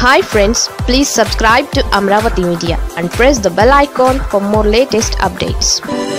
hi friends please subscribe to Amaravati media and press the bell icon for more latest updates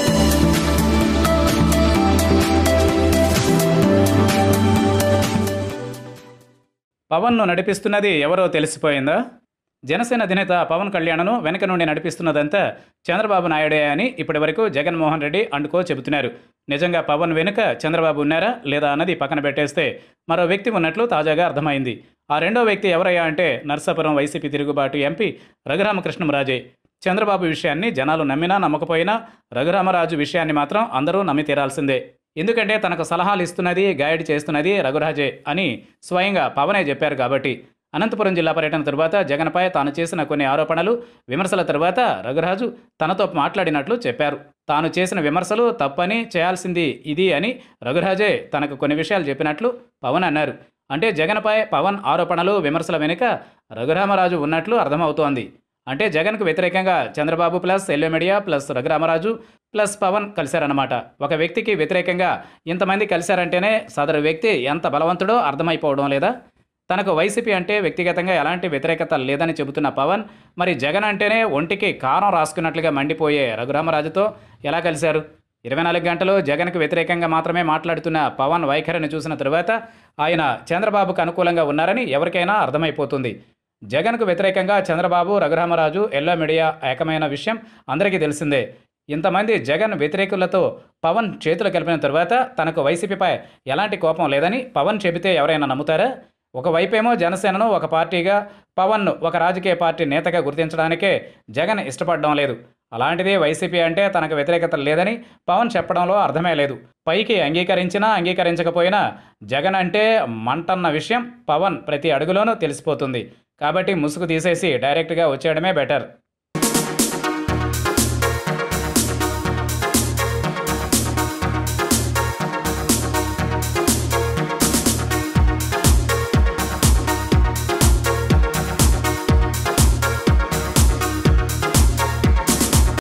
పవన్ను నడిపిస్తున్నది ఎవరో తెలిసిపోయిందా జనసేన అధినేత పవన్ కళ్యాణ్ను వెనక నుండి నడిపిస్తున్నదంతా చంద్రబాబు నాయుడే అని ఇప్పటివరకు జగన్మోహన్ రెడ్డి అండుకో చెబుతున్నారు నిజంగా పవన్ వెనుక చంద్రబాబు ఉన్నారా లేదా అన్నది పక్కన పెట్టేస్తే మరో వ్యక్తి ఉన్నట్లు తాజాగా అర్థమైంది ఆ రెండో వ్యక్తి ఎవరయ్యా అంటే నర్సాపురం వైసీపీ తిరుగుబాటు ఎంపీ రఘురామకృష్ణంరాజే చంద్రబాబు విషయాన్ని జనాలు నమ్మినా నమ్మకపోయినా రఘురామరాజు విషయాన్ని మాత్రం అందరూ నమ్మి తీరాల్సిందే ఎందుకంటే తనకు సలహాలు ఇస్తున్నది గైడ్ చేస్తున్నది రఘురాజే అని స్వయంగా పవనే చెప్పారు కాబట్టి అనంతపురం జిల్లా పర్యటన తరువాత జగన్పై తాను చేసిన కొన్ని ఆరోపణలు విమర్శల తరువాత రఘురాజు తనతో మాట్లాడినట్లు చెప్పారు తాను చేసిన విమర్శలు తప్పని చేయాల్సింది ఇది అని రఘురాజే తనకు కొన్ని విషయాలు చెప్పినట్లు పవన్ అన్నారు అంటే జగన్పై పవన్ ఆరోపణలు విమర్శల వెనుక రఘురామరాజు ఉన్నట్లు అర్థమవుతోంది అంటే జగన్కు వ్యతిరేకంగా Chandrababu plus yellow media plus Raghuramaraju plus Pawan కలిశారన్నమాట ఒక వ్యక్తికి వ్యతిరేకంగా ఇంతమంది కలిశారంటేనే సదరు వ్యక్తి ఎంత బలవంతుడో అర్థమైపోవడం లేదా తనకు వైసీపీ అంటే వ్యక్తిగతంగా ఎలాంటి వ్యతిరేకత లేదని చెబుతున్న పవన్ మరి జగన్ అంటేనే ఒంటికి కారం రాసుకున్నట్లుగా మండిపోయే రఘురామరాజుతో ఎలా కలిశారు ఇరవై నాలుగు గంటలు జగన్కు వ్యతిరేకంగా మాత్రమే మాట్లాడుతున్న పవన్ వైఖరిని చూసిన తరువాత ఆయన చంద్రబాబుకు అనుకూలంగా ఉన్నారని ఎవరికైనా అర్థమైపోతుంది జగన్కు వ్యతిరేకంగా చంద్రబాబు రఘురామరాజు ఎల్లో మీడియా ఏకమైన విషయం అందరికీ తెలిసిందే ఇంతమంది జగన్ వ్యతిరేకులతో పవన్ చేతులు కలిపిన తరువాత తనకు వైసీపీపై ఎలాంటి కోపం లేదని పవన్ చెబితే ఎవరైనా నమ్ముతారా ఒకవైపేమో జనసేనను ఒక పార్టీగా పవన్ను ఒక రాజకీయ పార్టీ నేతగా గుర్తించడానికే జగన్ ఇష్టపడడం లేదు అలాంటిదే వైసీపీ అంటే తనకు వ్యతిరేకత లేదని పవన్ చెప్పడంలో అర్థమే లేదు పైకి అంగీకరించినా అంగీకరించకపోయినా జగన్ అంటే మంటన్న విషయం పవన్ ప్రతి అడుగులోనూ తెలిసిపోతుంది కాబట్టి ముసుగు తీసేసి డైరెక్ట్గా వచ్చేయడమే బెటర్